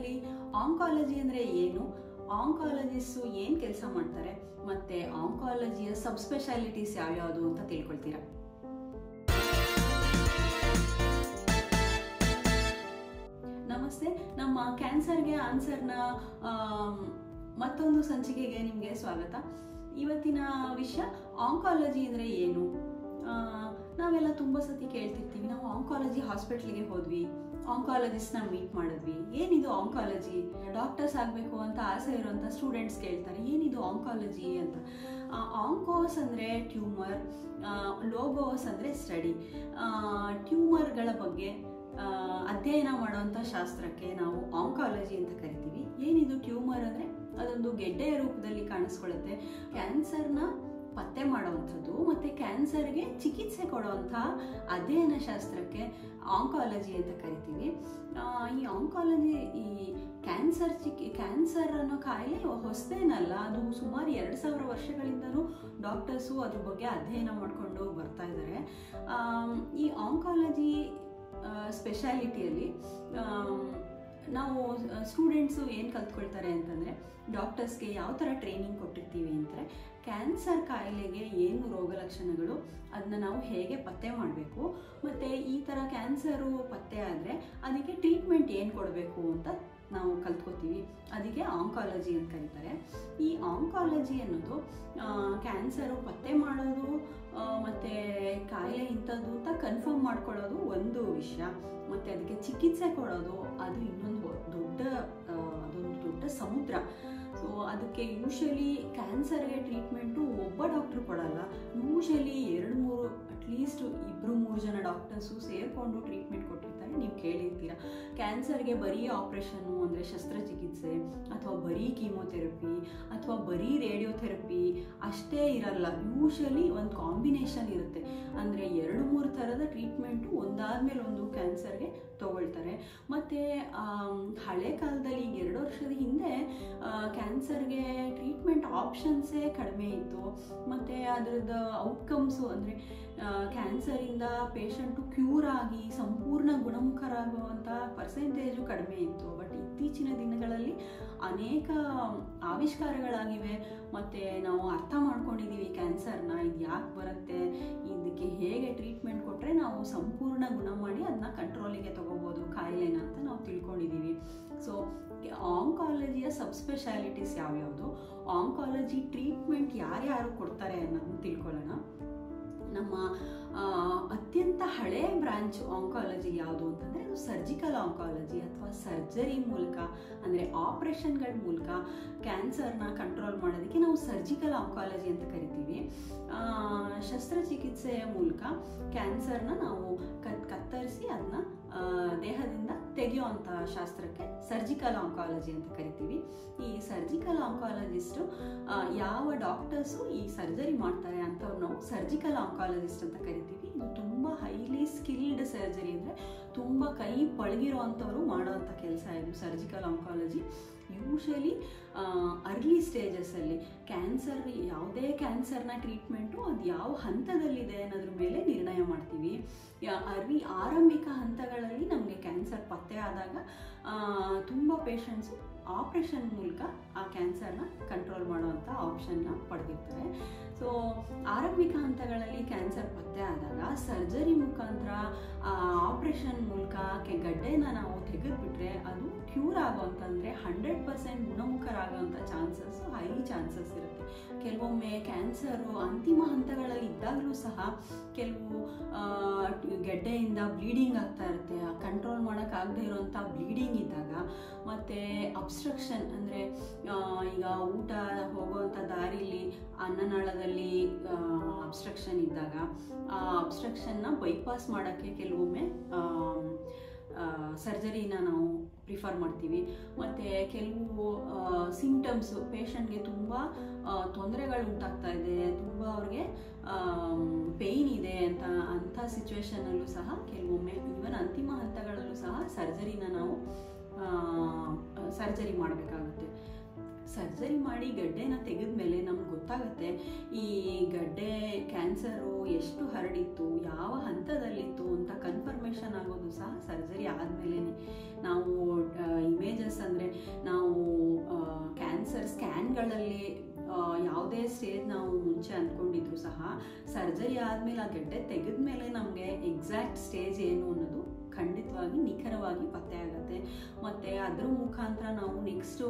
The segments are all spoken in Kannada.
ವಿಡಿಯೋದಲ್ಲಿ ಆಂಕಾಲಜಿ ಅಂದರೆ ಏನು ಆಂಕಾಲಜಿಸ್ಟು ಏನು ಕೆಲಸ ಮಾಡ್ತಾರೆ ಮತ್ತು ಆಂಕಾಲಜಿಯ ಸಬ್ ಸ್ಪೆಷಾಲಿಟೀಸ್ ಯಾವ್ಯಾವುದು ಅಂತ ತಿಳ್ಕೊಳ್ತೀರಾ ನಮಸ್ತೆ ನಮ್ಮ ಕ್ಯಾನ್ಸರ್ಗೆ ಆನ್ಸರ್ನ ಮತ್ತೊಂದು ಸಂಚಿಕೆಗೆ ನಿಮಗೆ ಸ್ವಾಗತ ಇವತ್ತಿನ ವಿಷಯ ಆಂಕಾಲಜಿ ಅಂದರೆ ಏನು ಆ, ನಾವೆಲ್ಲ ತುಂಬ ಸತಿ ಕೇಳ್ತಿರ್ತೀವಿ ನಾವು ಆಂಕಾಲಜಿ ಹಾಸ್ಪಿಟ್ಲಿಗೆ ಹೋದ್ವಿ ಆಂಕಾಲಜಿಸ್ಟ್ನ ಮೀಟ್ ಮಾಡಿದ್ವಿ ಏನಿದು ಆಂಕಾಲಜಿ ಡಾಕ್ಟರ್ಸ್ ಆಗಬೇಕು ಅಂತ ಆಸೆ ಇರುವಂಥ ಸ್ಟೂಡೆಂಟ್ಸ್ ಕೇಳ್ತಾರೆ ಏನಿದು ಆಂಕಾಲಜಿ ಅಂತ ಆಂಕೋಸ್ ಅಂದರೆ ಟ್ಯೂಮರ್ ಲೋಗೋಸ್ ಅಂದರೆ ಸ್ಟಡಿ ಟ್ಯೂಮರ್ಗಳ ಬಗ್ಗೆ ಆ, ಅಧ್ಯಯನ ಮಾಡುವಂಥ ಶಾಸ್ತ್ರಕ್ಕೆ ನಾವು ಆಂಕಾಲಜಿ ಅಂತ ಕರಿತೀವಿ ಏನಿದು ಟ್ಯೂಮರ್ ಅಂದರೆ ಅದೊಂದು ಗೆಡ್ಡೆಯ ರೂಪದಲ್ಲಿ ಕಾಣಿಸ್ಕೊಳ್ಳುತ್ತೆ ಕ್ಯಾನ್ಸರ್ನ ಪತ್ತೆ ಮಾಡುವಂಥದ್ದು ಮತ್ತು ಕ್ಯಾನ್ಸರ್ಗೆ ಚಿಕಿತ್ಸೆ ಕೊಡುವಂಥ ಅಧ್ಯಯನ ಶಾಸ್ತ್ರಕ್ಕೆ ಆಂಕಾಲಜಿ ಅಂತ ಕರಿತೀವಿ ಆ, ಈ ಆಂಕಾಲಜಿ ಈ ಕ್ಯಾನ್ಸರ್ ಚಿಕಿ ಕ್ಯಾನ್ಸರ್ ಅನ್ನೋ ಕಾಯಿಲೆ ಹೊಸದೇನಲ್ಲ ಅದು ಸುಮಾರು ಎರಡು ಸಾವಿರ ವರ್ಷಗಳಿಂದನೂ ಡಾಕ್ಟರ್ಸು ಅದ್ರ ಬಗ್ಗೆ ಅಧ್ಯಯನ ಮಾಡಿಕೊಂಡು ಬರ್ತಾ ಇದ್ದಾರೆ ಆಮ್, ಈ ಆಂಕಾಲಜಿ ಸ್ಪೆಷಾಲಿಟಿಯಲ್ಲಿ ನಾವು ಸ್ಟೂಡೆಂಟ್ಸು ಏನು ಕಲ್ತ್ಕೊಳ್ತಾರೆ ಅಂತಂದರೆ ಡಾಕ್ಟರ್ಸ್ಗೆ ಯಾವ ಥರ ಟ್ರೈನಿಂಗ್ ಕೊಟ್ಟಿರ್ತೀವಿ ಅಂದರೆ ಕ್ಯಾನ್ಸರ್ ಕಾಯಿಲೆಗೆ ಏನು ರೋಗ ಲಕ್ಷಣಗಳು ಅದನ್ನ ನಾವು ಹೇಗೆ ಪತ್ತೆ ಮಾಡಬೇಕು ಮತ್ತು ಈ ಥರ ಕ್ಯಾನ್ಸರು ಪತ್ತೆ ಆದರೆ ಅದಕ್ಕೆ ಟ್ರೀಟ್ಮೆಂಟ್ ಏನು ಕೊಡಬೇಕು ಅಂತ ನಾವು ಕಲ್ತ್ಕೋತೀವಿ ಅದಕ್ಕೆ ಆಂಕಾಲಜಿ ಅಂತ ಕರೀತಾರೆ ಈ ಆಂಕಾಲಜಿ ಅನ್ನೋದು ಕ್ಯಾನ್ಸರು ಪತ್ತೆ ಮಾಡೋದು ಆ, ಮತ್ತೆ ಕಾಯಿಲೆ ಇಂಥದ್ದು ಅಂತ ಕನ್ಫರ್ಮ್ ಮಾಡ್ಕೊಳ್ಳೋದು ಒಂದು ವಿಷಯ ಮತ್ತು ಅದಕ್ಕೆ ಚಿಕಿತ್ಸೆ ಕೊಡೋದು ಅದು ಇನ್ನೊಂದು ದೊಡ್ಡ ಆ, ಅದೊಂದು ದೊಡ್ಡ ಸಮುದ್ರ ಸೊ ಅದಕ್ಕೆ ಯೂಶಲಿ ಕ್ಯಾನ್ಸರ್ಗೆ ಟ್ರೀಟ್ಮೆಂಟು ಒಬ್ಬ ಡಾಕ್ಟ್ರು ಕೊಡಲ್ಲ ಯೂಶಲಿ ಎರಡು ಮೂರು ಅಟ್ಲೀಸ್ಟ್ ಇಬ್ಬರು ಮೂರು ಜನ ಡಾಕ್ಟರ್ಸು ಸೇರಿಕೊಂಡು ಟ್ರೀಟ್ಮೆಂಟ್ ಕೊಟ್ಟಿರ್ತಾರೆ ನೀವು ಕೇಳಿರ್ತೀರ ಕ್ಯಾನ್ಸರ್ಗೆ ಬರೀ ಆಪ್ರೇಷನ್ನು ಅಂದರೆ ಶಸ್ತ್ರಚಿಕಿತ್ಸೆ ಅಥವಾ ಬರೀ ಕೀಮೋಥೆರಪಿ ಅಥವಾ ಬರೀ ರೇಡಿಯೋಥೆರಪಿ ಅಷ್ಟೇ ಇರಲ್ಲ ಯೂಶಲಿ ಒಂದು ಕಾಂಬಿನೇಷನ್ ಇರುತ್ತೆ ಅಂದರೆ ಎರಡು ಮೂರು ಥರದ ಟ್ರೀಟ್ಮೆಂಟು ಒಂದಾದ್ಮೇಲೆ ಒಂದು ಕ್ಯಾನ್ಸರ್ಗೆ ತಗೊಳ್ತಾರೆ ಮತ್ತು ಹಳೆ ಕಾಲದಲ್ಲಿ ಈಗ ಎರಡು ವರ್ಷದ ಹಿಂದೆ ಕ್ಯಾನ್ಸರ್ಗೆ ಟ್ರೀಟ್ಮೆಂಟ್ ಆಪ್ಷನ್ಸೇ ಕಡಿಮೆ ಇತ್ತು ಮತ್ತು ಅದರದ್ದು ಔಟ್ಕಮ್ಸು ಅಂದರೆ ಕ್ಯಾನ್ಸರಿಂದ ಪೇಷಂಟು ಕ್ಯೂರ್ ಆಗಿ ಸಂಪೂರ್ಣ ಗುಣಮುಖರಾಗುವಂಥ ಪರ್ಸೆಂಟೇಜು ಕಡಿಮೆ ಇತ್ತು ಬಟ್ ಇತ್ತೀಚಿನ ದಿನಗಳಲ್ಲಿ ಅನೇಕ ಆವಿಷ್ಕಾರಗಳಾಗಿವೆ ಮತ್ತು ನಾವು ಅರ್ಥ ಮಾಡ್ಕೊಂಡಿದ್ದೀವಿ ಕ್ಯಾನ್ಸರ್ನ ಇದು ಯಾಕೆ ಬರುತ್ತೆ ಇದಕ್ಕೆ ಹೇಗೆ ಟ್ರೀಟ್ಮೆಂಟ್ ಕೊಟ್ಟರೆ ನಾವು ಸಂಪೂರ್ಣ ಗುಣ ಮಾಡಿ ಅದನ್ನ ಕಂಟ್ರೋಲಿಗೆ ತಗೋಬೋದು ಕಾಯಿಲೆನ ಅಂತ ನಾವು ತಿಳ್ಕೊಂಡಿದ್ದೀವಿ ಸೊ ಆಂಕಾಲಜಿಯ ಸಬ್ ಸ್ಪೆಷಾಲಿಟೀಸ್ ಯಾವ್ಯಾವುದು ಆಂಕಾಲಜಿ ಟ್ರೀಟ್ಮೆಂಟ್ ಯಾರ್ಯಾರು ಕೊಡ್ತಾರೆ ಅನ್ನೋದನ್ನ ತಿಳ್ಕೊಳ್ಳೋಣ ನಮ್ಮ ಆ, ಅತ್ಯಂತ ಹಳೆಯ ಬ್ರಾಂಚ್ ಆಂಕಾಲಜಿ ಯಾವುದು ಅಂತಂದರೆ ಅದು ಸರ್ಜಿಕಲ್ ಆಂಕಾಲಜಿ ಅಥವಾ ಸರ್ಜರಿ ಮೂಲಕ ಅಂದರೆ ಆಪ್ರೇಷನ್ಗಳ ಮೂಲಕ ಕ್ಯಾನ್ಸರ್ನ ಕಂಟ್ರೋಲ್ ಮಾಡೋದಕ್ಕೆ ನಾವು ಸರ್ಜಿಕಲ್ ಆಂಕಾಲಜಿ ಅಂತ ಕರಿತೀವಿ ಆ, ಶಸ್ತ್ರಚಿಕಿತ್ಸೆಯ ಮೂಲಕ ಕ್ಯಾನ್ಸರ್ನ ನಾವು ಕತ್ ಕತ್ತರಿಸಿ ಅದನ್ನ ಆ, ದೇಹದಿಂದ ತೆಗೆಯುವಂಥ ಶಾಸ್ತ್ರಕ್ಕೆ ಸರ್ಜಿಕಲ್ ಆಂಕಾಲಜಿ ಅಂತ ಕರಿತೀವಿ ಈ ಸರ್ಜಿಕಲ್ ಆಂಕಾಲಜಿಸ್ಟು ಯಾವ ಡಾಕ್ಟರ್ಸು ಈ ಸರ್ಜರಿ ಮಾಡ್ತಾರೆ ಅಂಥವ್ರು ನಾವು ಸರ್ಜಿಕಲ್ ಆಂಕಾಲಜಿಸ್ಟ್ ಅಂತ ಕರಿತೀವಿ ಇದು ತುಂಬ ಹೈಲಿ ಸ್ಕಿಲ್ಡ್ ಸರ್ಜರಿ ಅಂದರೆ ತುಂಬ ಕೈ ಪಳಗಿರೋ ಅಂಥವ್ರು ಮಾಡೋವಂಥ ಕೆಲಸ ಇದು ಸರ್ಜಿಕಲ್ ಆಂಕಾಲಜಿ ಯೂಶಲಿ ಅರ್ಲಿ ಸ್ಟೇಜಸ್ಸಲ್ಲಿ ಕ್ಯಾನ್ಸರ್ ಯಾವುದೇ ಕ್ಯಾನ್ಸರ್ನ ಟ್ರೀಟ್ಮೆಂಟು ಅದು ಯಾವ ಹಂತದಲ್ಲಿದೆ ಅನ್ನೋದ್ರ ಮೇಲೆ ನಿರ್ಣಯ ಮಾಡ್ತೀವಿ ಯಾ- ಅರ್ಲಿ ಆರಂಭಿಕ ಹಂತಗಳಲ್ಲಿ ನಮಗೆ ಕ್ಯಾನ್ಸರ್ ಪತ್ತೆ ಆದಾಗ ತುಂಬ ಪೇಷಂಟ್ಸು ಆಪ್ರೇಷನ್ ಮೂಲಕ ಆ ಕ್ಯಾನ್ಸರ್ನ ಕಂಟ್ರೋಲ್ ಮಾಡುವಂಥ ಆಪ್ಷನ್ನ ಪಡೆದಿರ್ತಾರೆ ಸೊ ಆರಂಭಿಕ ಹಂತಗಳಲ್ಲಿ ಕ್ಯಾನ್ಸರ್ ಪತ್ತೆ ಆದಾಗ ಸರ್ಜರಿ ಮುಖಾಂತರ ಆಪ್ರೇಷನ್ ಮೂಲಕ ಕೆ ಗಡ್ಡೆನ ನಾವು ತೆಗೆದುಬಿಟ್ರೆ ಅದು ಕ್ಯೂರ್ ಆಗೋಂತಂದರೆ ಹಂಡ್ರೆಡ್ ಪರ್ಸೆಂಟ್ ಗುಣಮುಖರಾಗುವಂಥ ಚಾನ್ಸಸ್ ಹೈ ಚಾನ್ಸಸ್ ಇರುತ್ತೆ ಕೆಲವೊಮ್ಮೆ ಕ್ಯಾನ್ಸರು ಅಂತಿಮ ಹಂತಗಳಲ್ಲಿ ಇದ್ದಾಗಲೂ ಸಹ ಕೆಲವು ಆ, ಗೆಡ್ಡೆಯಿಂದ ಬ್ಲೀಡಿಂಗ್ ಆಗ್ತಾ ಇರುತ್ತೆ ಕಂಟ್ರೋಲ್ ಮಾಡೋಕ್ಕಾಗದೇ ಇರೋಂಥ ಬ್ಲೀಡಿಂಗ್ ಇದ್ದಾಗ ಮತ್ತು ಅಬ್ಸ್ಟ್ರಕ್ಷನ್ ಅಂದರೆ ಈಗ ಊಟ ಹೋಗುವಂಥ ದಾರಿಲಿ ಅನ್ನನಾಳದಲ್ಲಿ ಅಬ್ಸ್ಟ್ರಕ್ಷನ್ ಇದ್ದಾಗ ಆ ಅಬ್ಸ್ಟ್ರಕ್ಷನ್ನ ಬೈಪಾಸ್ ಮಾಡೋಕ್ಕೆ ಕೆಲವೊಮ್ಮೆ ಸರ್ಜರಿನ ನಾವು ಪ್ರಿಫರ್ ಮಾಡ್ತೀವಿ ಮತ್ತು ಕೆಲವು ಸಿಂಟಮ್ಸು ಪೇಷಂಟ್ಗೆ ತುಂಬ ತೊಂದರೆಗಳು ಉಂಟಾಗ್ತಾ ಇದೆ ತುಂಬ ಅವ್ರಿಗೆ ಪೇಯ್ನ್ ಇದೆ ಅಂತ ಅಂಥ ಸಿಚುವೇಶನಲ್ಲೂ ಸಹ ಕೆಲವೊಮ್ಮೆ ಈವನ್ ಅಂತಿಮ ಹಂತಗಳಲ್ಲೂ ಸಹ ಸರ್ಜರಿನ ನಾವು ಸರ್ಜರಿ ಮಾಡಬೇಕಾಗುತ್ತೆ ಸರ್ಜರಿ ಮಾಡಿ ಗಡ್ಡೆನ ತೆಗೆದ್ಮೇಲೆ ನಮ್ಗೆ ಗೊತ್ತಾಗುತ್ತೆ ಈ ಗಡ್ಡೆ ಕ್ಯಾನ್ಸರು ಎಷ್ಟು ಹರಡಿತ್ತು ಯಾವ ಹಂತದಲ್ಲಿತ್ತು ಅಂತ ಕನ್ಫರ್ಮೇಷನ್ ಆಗೋದು ಸಹ ಸರ್ಜರಿ ಆದಮೇಲೆ ನಾವು ಇಮೇಜಸ್ ಅಂದರೆ ಆದ್ರೂ ಸಹ ಸರ್ಜರಿ ಆದಮೇಲೆ ಆ ಗೆಡ್ಡೆ ತೆಗೆದ ಮೇಲೆ ನಮಗೆ ಎಕ್ಸಾಕ್ಟ್ ಸ್ಟೇಜ್ ಏನು ಅನ್ನೋದು ಖಂಡಿತವಾಗಿ ನಿಖರವಾಗಿ ಪತ್ತೆ ಆಗುತ್ತೆ ಮತ್ತು ಅದ್ರ ಮುಖಾಂತರ ನಾವು ನೆಕ್ಸ್ಟು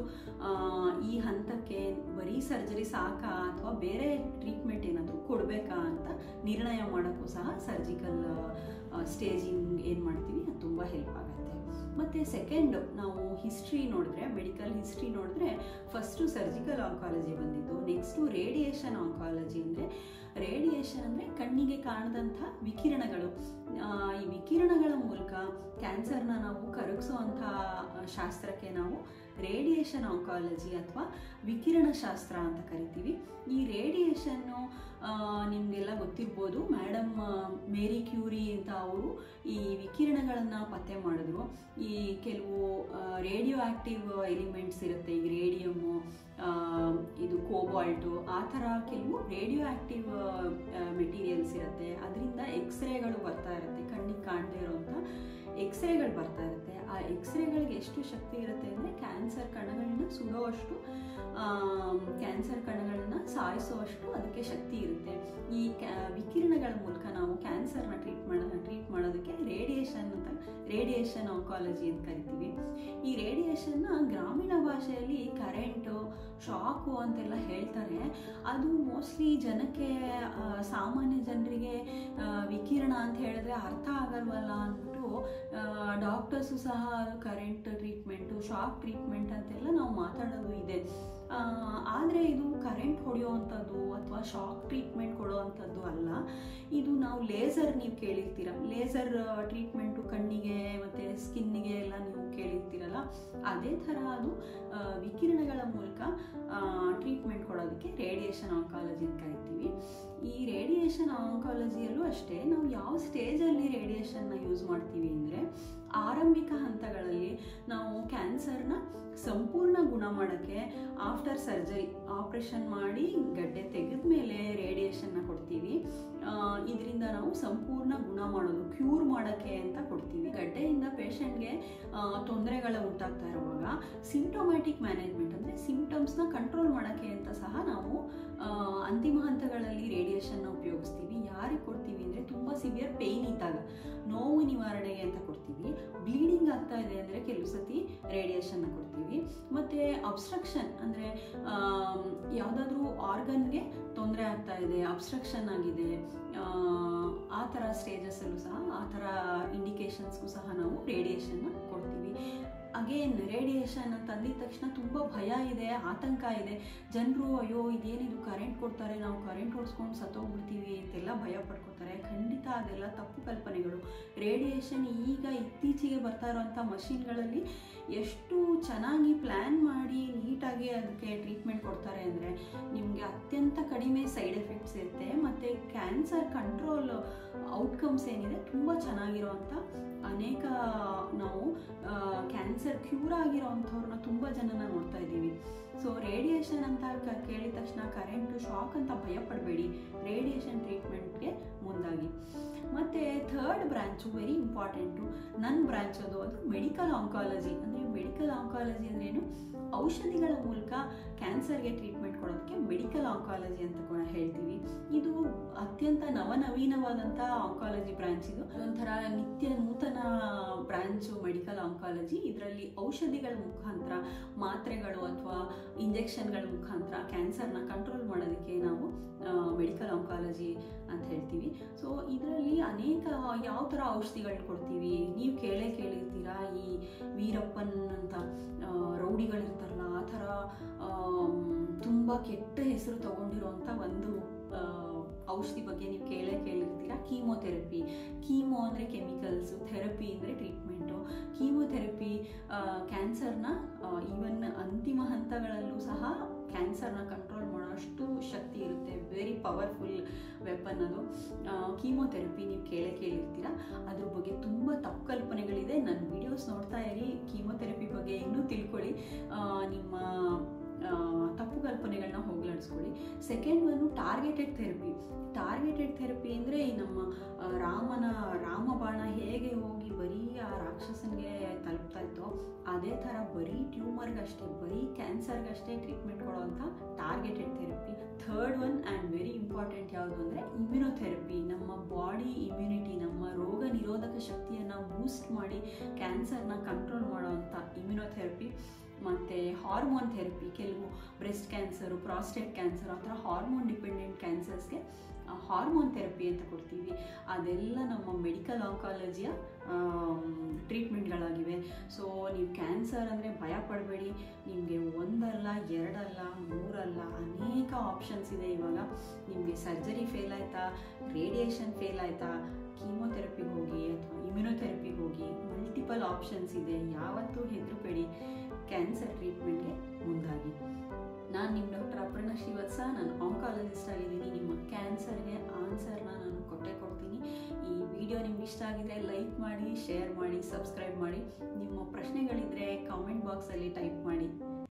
ಈ ಹಂತಕ್ಕೆ ಬರೀ ಸರ್ಜರಿ ಸಾಕಾ ಅಥವಾ ಬೇರೆ ಟ್ರೀಟ್ಮೆಂಟ್ ಏನಾದರೂ ಕೊಡಬೇಕಾ ಅಂತ ನಿರ್ಣಯ ಮಾಡೋಕ್ಕೂ ಸಹ ಸರ್ಜಿಕಲ್ ಸ್ಟೇಜಿಂಗ್ ಏನು ಮಾಡ್ತೀವಿ ಅದು ತುಂಬ ಹೆಲ್ಪ್ ಆಗುತ್ತೆ ಮತ್ತು ಸೆಕೆಂಡ್ ನಾವು ಹಿಸ್ಟ್ರಿ ನೋಡಿದ್ರೆ ಮೆಡಿಕಲ್ ಹಿಸ್ಟ್ರಿ ನೋಡಿದ್ರೆ ಫಸ್ಟು ಸರ್ಜಿಕಲ್ ಆಂಕಾಲಜಿ ಬಂದಿದ್ದು ನೆಕ್ಸ್ಟು ರೇಡಿಯೇಷನ್ ಆಂಕಾಲಜಿ ಅಂದರೆ ರೇಡಿಯೇಷನ್ ಅಂದರೆ ಕಣ್ಣಿಗೆ ಕಾಣದಂಥ ವಿಕಿರಣಗಳು ಆ, ಈ ವಿಕಿರಣಗಳ ಮೂಲಕ ಕ್ಯಾನ್ಸರ್ನ ನಾವು ಕರಗಿಸುವಂಥ ಶಾಸ್ತ್ರಕ್ಕೆ ನಾವು ರೇಡಿಯೇಷನ್ ಆಂಕಾಲಜಿ ಅಥವಾ ವಿಕಿರಣ ಶಾಸ್ತ್ರ ಅಂತ ಕರಿತೀವಿ ಈ ರೇಡಿಯೇಷನ್ನು ನಿಮಗೆಲ್ಲ ಗೊತ್ತಿರ್ಬೋದು ಮೇಡಮ್ ಮೇರಿ ಕ್ಯೂರಿ ಅಂತ ಅವರು ಈ ವಿಕಿರಣಗಳನ್ನು ಪತ್ತೆ ಮಾಡಿದ್ರು ಈ ಕೆಲವು ರೇಡಿಯೋ ಆಕ್ಟಿವ್ ಎಲಿಮೆಂಟ್ಸ್ ಇರುತ್ತೆ ಈಗ ರೇಡಿಯಮ್ಮು ಇದು ಕೋಬಾಲ್ಟು ಆ ಥರ ಕೆಲವು ರೇಡಿಯೋ ಆಕ್ಟಿವ್ ಮೆಟೀರಿಯಲ್ಸ್ ಇರುತ್ತೆ ಅದರಿಂದ ಎಕ್ಸ್ರೇಗಳು ಬರ್ತಾ ಇರುತ್ತೆ ಕಣ್ಣಿಗೆ ಕಾಣದೇ ಇರೋವಂಥ ಎಕ್ಸ್ರೇಗಳು ಬರ್ತಾ ಇರುತ್ತೆ ಆ ಎಕ್ಸ್ರೇಗಳಿಗೆ ಎಷ್ಟು ಶಕ್ತಿ ಇರುತ್ತೆ ಅಂದರೆ ಕ್ಯಾನ್ಸರ್ ಕಣಗಳನ್ನ ಸುಡೋವಷ್ಟು ಕ್ಯಾನ್ಸರ್ ಕಣಗಳನ್ನ ಸಾಯಿಸುವಷ್ಟು ಅದಕ್ಕೆ ಶಕ್ತಿ ಇರುತ್ತೆ ಈ ಕ್ಯಾ ವಿಕಿರಣಗಳ ಮೂಲಕ ನಾವು ಕ್ಯಾನ್ಸರ್ನ ಟ್ರೀಟ್ ಮಾಡೋ ಟ್ರೀಟ್ ಮಾಡೋದಕ್ಕೆ ರೇಡಿಯೇಷನ್ ಅಂತ ರೇಡಿಯೇಷನ್ ಆಂಕಾಲಜಿ ಅಂತ ಕರಿತೀವಿ ಈ ರೇಡಿಯೇಷನ್ನ ಗ್ರಾಮೀಣ ಭಾಷೆಯಲ್ಲಿ ಕರೆಂಟು ಶಾಕು ಅಂತೆಲ್ಲ ಹೇಳ್ತಾರೆ ಅದು ಮೋಸ್ಟ್ಲಿ ಜನಕ್ಕೆ ಆ, ಸಾಮಾನ್ಯ ಜನರಿಗೆ ಆ, ವಿಕಿರಣ ಅಂತ ಹೇಳಿದ್ರೆ ಅರ್ಥ ಆಗಲ್ವಲ್ಲ ಅಂದ್ಬಿಟ್ಟು ಡಾಕ್ಟರ್ಸು ಸಹ ಕರೆಂಟ್ ಟ್ರೀಟ್ಮೆಂಟು ಶಾಕ್ ಟ್ರೀಟ್ಮೆಂಟ್ ಅಂತೆಲ್ಲ ನಾವು ಮಾತಾಡೋದು ಇದೆ ಆದರೆ ಇದು ಕರೆಂಟ್ ಹೊಡೆಯುವಂಥದ್ದು ಅಥವಾ ಶಾಕ್ ಟ್ರೀಟ್ಮೆಂಟ್ ಕೊಡುವಂಥದ್ದು ಅಲ್ಲ ಇದು ನಾವು ಲೇಸರ್ ನೀವು ಕೇಳಿರ್ತೀರ ಲೇಸರ್ ಟ್ರೀಟ್ಮೆಂಟು ಕಣ್ಣಿಗೆ ಮತ್ತು ಸ್ಕಿನ್ನಿಗೆ ಎಲ್ಲ ನೀವು ಕೇಳಿರ್ತೀರಲ್ಲ ಅದೇ ಥರ ಅದು ಆ, ವಿಕಿರಣಗಳ ಮೂಲಕ ಟ್ರೀಟ್ಮೆಂಟ್ ಕೊಡೋದಕ್ಕೆ ರೇಡಿಯೇಷನ್ ಆಂಕಾಲಜಿ ಅಂತ ಕರಿತೀವಿ ಈ ರೇಡಿಯೇಷನ್ ಆಂಕಾಲಜಿಯಲ್ಲೂ ಅಷ್ಟೇ ನಾವು ಯಾವ ಸ್ಟೇಜಲ್ಲಿ ರೇಡಿಯೇಷನ್ನ ಯೂಸ್ ಮಾಡ್ತೀವಿ ಅಂದರೆ ಆರಂಭಿಕ ಹಂತಗಳಲ್ಲಿ ನಾವು ಕ್ಯಾನ್ಸರ್ನ ಸಂಪೂರ್ಣ ಗುಣ ಮಾಡೋಕ್ಕೆ ಆಫ್ಟರ್ ಸರ್ಜರಿ ಆಪ್ರೇಷನ್ ಮಾಡಿ ಗಡ್ಡೆ ತೆಗೆದ ಮೇಲೆ ರೇಡಿಯೇಷನ್ನ ಕೊಡ್ತೀವಿ ಇದರಿಂದ ನಾವು ಸಂಪೂರ್ಣ ಗುಣ ಮಾಡೋದು ಕ್ಯೂರ್ ಮಾಡೋಕ್ಕೆ ಅಂತ ಕೊಡ್ತೀವಿ ಗಡ್ಡೆಯಿಂದ ಪೇಷಂಟ್ಗೆ ತೊಂದರೆಗಳ ಉಂಟಾಗ್ತಾ ಇರುವಾಗ ಸಿಂಟೊಮ್ಯಾಟಿಕ್ ಮ್ಯಾನೇಜ್ಮೆಂಟ್ ಅಂದರೆ ಸಿಂಪ್ಟಮ್ಸ್ನ ಕಂಟ್ರೋಲ್ ಮಾಡೋಕ್ಕೆ ಅಂತ ಸಹ ನಾವು ಆ, ಅಂತಿಮ ಹಂತಗಳಲ್ಲಿ ರೇಡಿಯೇಷನ್ನ ಉಪಯೋಗಿಸ್ತೀವಿ ಯಾರಿಗೆ ಕೊಡ್ತೀವಿ ಅಂದರೆ ತುಂಬ ಸಿವಿಯರ್ ಪೇಯ್ನ್ ಇದ್ದಾಗ ನೋವು ನಿವಾರಣೆಗೆ ಅಂತ ಕೊಡ್ತೀವಿ ಬ್ಲೀಡಿಂಗ್ ಆಗ್ತಾ ಇದೆ ಅಂದರೆ ಕೆಲವು ಸತಿ ರೇಡಿಯೇಷನ್ನ ಕೊಡ್ತೀವಿ ಮತ್ತು ಅಬ್ಸ್ಟ್ರಕ್ಷನ್ ಅಂದರೆ ಯಾವುದಾದ್ರೂ ಆರ್ಗನ್ಗೆ ತೊಂದರೆ ಆಗ್ತಾ ಇದೆ ಅಬ್ಸ್ಟ್ರಕ್ಷನ್ ಆಗಿದೆ ಆ, ಆ ಥರ ಸ್ಟೇಜಸ್ಸಲ್ಲೂ ಸಹ ಆ ಥರ ಇಂಡಿಕೇಶನ್ಸ್ಗೂ ಸಹ ನಾವು ರೇಡಿಯೇಷನ್ನ ಕೊಡ್ತೀವಿ ಅಗೇನ್ ರೇಡಿಯೇಷನ್ ಅಂತ ಅಂದಿದ ತಕ್ಷಣ ತುಂಬ ಭಯ ಇದೆ ಆತಂಕ ಇದೆ ಜನರು ಅಯ್ಯೋ ಇದೇನಿದು ಕರೆಂಟ್ ಕೊಡ್ತಾರೆ ನಾವು ಕರೆಂಟ್ ಹೊಡ್ಸ್ಕೊಂಡು ಸತ್ತೋಗ್ಬಿಡ್ತೀವಿ ಅಂತೆಲ್ಲ ಭಯ ಪಡ್ಕೋತಾರೆ ಖಂಡಿತ ಅದೆಲ್ಲ ತಪ್ಪು ಕಲ್ಪನೆಗಳು ರೇಡಿಯೇಷನ್ ಈಗ ಇತ್ತೀಚೆಗೆ ಬರ್ತಾ ಇರೋಂಥ ಮಷಿನ್ಗಳಲ್ಲಿ ಎಷ್ಟು ಚೆನ್ನಾಗಿ ಪ್ಲ್ಯಾನ್ ಮಾಡಿ ನೀಟಾಗಿ ಅದಕ್ಕೆ ಟ್ರೀಟ್ಮೆಂಟ್ ಕೊಡ್ತಾರೆ ಅಂದರೆ ನಿಮಗೆ ಅತ್ಯಂತ ಕಡಿಮೆ ಸೈಡ್ ಎಫೆಕ್ಟ್ಸ್ ಇರುತ್ತೆ ಮತ್ತು ಕ್ಯಾನ್ಸರ್ ಕಂಟ್ರೋಲ್ ಔಟ್ಕಮ್ಸ್ ಏನಿದೆ ತುಂಬ ಚೆನ್ನಾಗಿರೋವಂಥ ಅನೇಕ ನಾವು ಕ್ಯಾನ್ಸರ್ ಕ್ಯೂರ್ ಆಗಿರೋ ಅಂಥವ್ರನ್ನ ತುಂಬ ಜನನ ನೋಡ್ತಾ ಇದ್ದೀವಿ ಸೊ ರೇಡಿಯೇಷನ್ ಅಂತ ಕ- ಕೇಳಿದ ತಕ್ಷಣ ಕರೆಂಟು ಶಾಕ್ ಅಂತ ಭಯ ಪಡಬೇಡಿ ರೇಡಿಯೇಷನ್ ಟ್ರೀಟ್ಮೆಂಟ್ಗೆ ಮುಂದಾಗಿ ಮತ್ತು ಥರ್ಡ್ ಬ್ರ್ಯಾಂಚು ವೆರಿ ಇಂಪಾರ್ಟೆಂಟು ನನ್ನ ಬ್ರ್ಯಾಂಚ್ ಅದು ಅದು ಮೆಡಿಕಲ್ ಆಂಕಾಲಜಿ ಅಂದರೆ ಮೆಡಿಕಲ್ ಆಂಕಾಲಜಿ ಅಂದ್ರೇನು ಔಷಧಿಗಳ ಮೂಲಕ ಕ್ಯಾನ್ಸರ್ಗೆ ಟ್ರೀಟ್ಮೆಂಟ್ ಕೊಡೋದಕ್ಕೆ ಮೆಡಿಕಲ್ ಆಂಕಾಲಜಿ ಅಂತ ಕೂಡ ಹೇಳ್ತೀವಿ ಇದು ಅತ್ಯಂತ ನವನವೀನವಾದಂಥ ಆಂಕಾಲಜಿ ಬ್ರಾಂಚ್ ಇದು ಒಂಥರ ನಿತ್ಯ ನೂತನ ಬ್ರಾಂಚು ಮೆಡಿಕಲ್ ಆಂಕಾಲಜಿ ಇದರಲ್ಲಿ ಔಷಧಿಗಳ ಮುಖಾಂತರ ಮಾತ್ರೆಗಳು ಅಥವಾ ಇಂಜೆಕ್ಷನ್ಗಳ ಮುಖಾಂತರ ಕ್ಯಾನ್ಸರ್ನ ಕಂಟ್ರೋಲ್ ಮಾಡೋದಕ್ಕೆ ನಾವು ಮೆಡಿಕಲ್ ಆಂಕಾಲಜಿ ಅಂತ ಹೇಳ್ತೀವಿ ಸೊ ಇದರಲ್ಲಿ ಅನೇಕ ಯಾವ ಥರ ಔಷಧಿಗಳನ್ನ ಕೊಡ್ತೀವಿ ನೀವು ಕೇಳೇ ಕೇಳಿರ್ತೀರಾ ಈ ವೀರಪ್ಪನ್ ಅಂತ ಆ, ರೌಡಿಗಳಿರ್ತಾರಲ್ಲ ಆ ಥರ ತುಂಬ ಕೆಟ್ಟ ಹೆಸರು ತಗೊಂಡಿರೋಂಥ ಒಂದು ಆ, ಔಷಧಿ ಬಗ್ಗೆ ನೀವು ಕೇಳೇ ಕೇಳಿರ್ತೀರಾ ಕೀಮೋಥೆರಪಿ ಕೀಮೋ ಅಂದರೆ ಕೆಮಿಕಲ್ಸು ಥೆರಪಿ ಅಂದರೆ ಟ್ರೀಟ್ಮೆಂಟು ಕೀಮೋಥೆರಪಿ ಕ್ಯಾನ್ಸರ್ನ ಈವನ್ ಅಂತಿಮ ಹಂತಗಳಲ್ಲೂ ಸಹ ಕ್ಯಾನ್ಸರ್ನ ಕಂಟ್ರೋಲ್ ಮಾಡೋಷ್ಟು ಶಕ್ತಿ ಇರುತ್ತೆ ವೆರಿ ಪವರ್ಫುಲ್ ವೆಪನ್ ಅದು ಕೀಮೋಥೆರಪಿ ನೀವು ಕೇಳೇ ಕೇಳಿರ್ತೀರ ಅದ್ರ ಬಗ್ಗೆ ತುಂಬ ತಪ್ಪು ಕಲ್ಪನೆಗಳಿದೆ ನನ್ನ ವಿಡಿಯೋಸ್ ನೋಡ್ತಾ ಇರಿ ಕೀಮೋಥೆರಪಿ ಬಗ್ಗೆ ಇನ್ನೂ ತಿಳ್ಕೊಳ್ಳಿ ಆ, ನಿಮ್ಮ ಆ, ತಪ್ಪು ಕಲ್ಪನೆಗಳನ್ನ ಹೋಗಲಾಡಿಸ್ಕೊಳ್ಳಿ second one targeted therapy targeted therapy ಅಂದರೆ ಈ ನಮ್ಮ ಆ, ರಾಮನ ರಾಮಬಾಣ ಹೇಗೆ ಹೋಗಿ ಬರೀ ಆ ರಾಕ್ಷಸನಿಗೆ ತಲುಪ್ತಾ ಇತ್ತೋ ಅದೇ ಥರ ಬರೀ ಟ್ಯೂಮರ್ಗಷ್ಟೇ ಬರೀ ಕ್ಯಾನ್ಸರ್ಗಷ್ಟೇ ಟ್ರೀಟ್ಮೆಂಟ್ ಕೊಡೋವಂಥ targeted therapy third one and very important ಯಾವುದು ಅಂದರೆ ಇಮ್ಯುನೋಥೆರಪಿ ನಮ್ಮ ಬಾಡಿ ಇಮ್ಯುನಿಟಿ ನಮ್ಮ ರೋಗ ನಿರೋಧಕ ಶಕ್ತಿಯನ್ನು ಬೂಸ್ಟ್ ಮಾಡಿ ಕ್ಯಾನ್ಸರ್ನ ಕಂಟ್ರೋಲ್ ಮಾಡೋವಂಥ ಇಮ್ಯುನೋಥೆರಪಿ ಮತ್ತು ಹಾರ್ಮೋನ್ ಥೆರಪಿ ಕೆಲವು ಬ್ರೆಸ್ಟ್ ಕ್ಯಾನ್ಸರು ಪ್ರಾಸ್ಟೇಟ್ ಕ್ಯಾನ್ಸರ್ ಆ ಥರ ಹಾರ್ಮೋನ್ ಡಿಪೆಂಡೆಂಟ್ ಕ್ಯಾನ್ಸರ್ಸ್ಗೆ ಹಾರ್ಮೋನ್ ಥೆರಪಿ ಅಂತ ಕೊಡ್ತೀವಿ ಅದೆಲ್ಲ ನಮ್ಮ ಮೆಡಿಕಲ್ ಆಂಕಾಲಜಿಯ ಟ್ರೀಟ್ಮೆಂಟ್ಗಳಾಗಿವೆ ಸೊ ನೀವು ಕ್ಯಾನ್ಸರ್ ಅಂದರೆ ಭಯ ಪಡಬೇಡಿ ನಿಮಗೆ ಒಂದಲ್ಲ ಎರಡಲ್ಲ ಮೂರಲ್ಲ ಅನೇಕ ಆಪ್ಷನ್ಸ್ ಇದೆ ಇವಾಗ ನಿಮಗೆ ಸರ್ಜರಿ ಫೇಲ್ ಆಯಿತಾ ರೇಡಿಯೇಷನ್ ಫೇಲ್ ಆಯಿತಾ ಕೀಮೋಥೆರಪಿಗೆ ಹೋಗಿ ಅಥವಾ ಇಮ್ಯುನೋಥೆರಪಿಗೆ ಹೋಗಿ ಮಲ್ಟಿಪಲ್ ಆಪ್ಷನ್ಸ್ ಇದೆ ಯಾವತ್ತೂ ಹೆದರಬೇಡಿ ಕ್ಯಾನ್ಸರ್ ಟ್ರೀಟ್ಮೆಂಟ್ಗೆ ಮುಂದಾಗಿ ನಾನು ನಿಮ್ಮ ಡಾಕ್ಟರ್ ಅಪರ್ಣ ಶ್ರೀವತ್ಸ ನಾನು ಆಂಕಾಲಜಿಸ್ಟ್ ಆಗಿದ್ದೀನಿ ನಿಮ್ಮ ಕ್ಯಾನ್ಸರ್ಗೆ ಆನ್ಸರ್ನ ನಾನು ಕೊಟ್ಟೆ ಕೊಡ್ತೀನಿ ಈ ವಿಡಿಯೋ ನಿಮ್ಗೆ ಇಷ್ಟ ಆಗಿದ್ರೆ ಲೈಕ್ ಮಾಡಿ ಶೇರ್ ಮಾಡಿ ಸಬ್ಸ್ಕ್ರೈಬ್ ಮಾಡಿ ನಿಮ್ಮ ಪ್ರಶ್ನೆಗಳಿದ್ದರೆ ಕಾಮೆಂಟ್ ಬಾಕ್ಸಲ್ಲಿ ಟೈಪ್ ಮಾಡಿ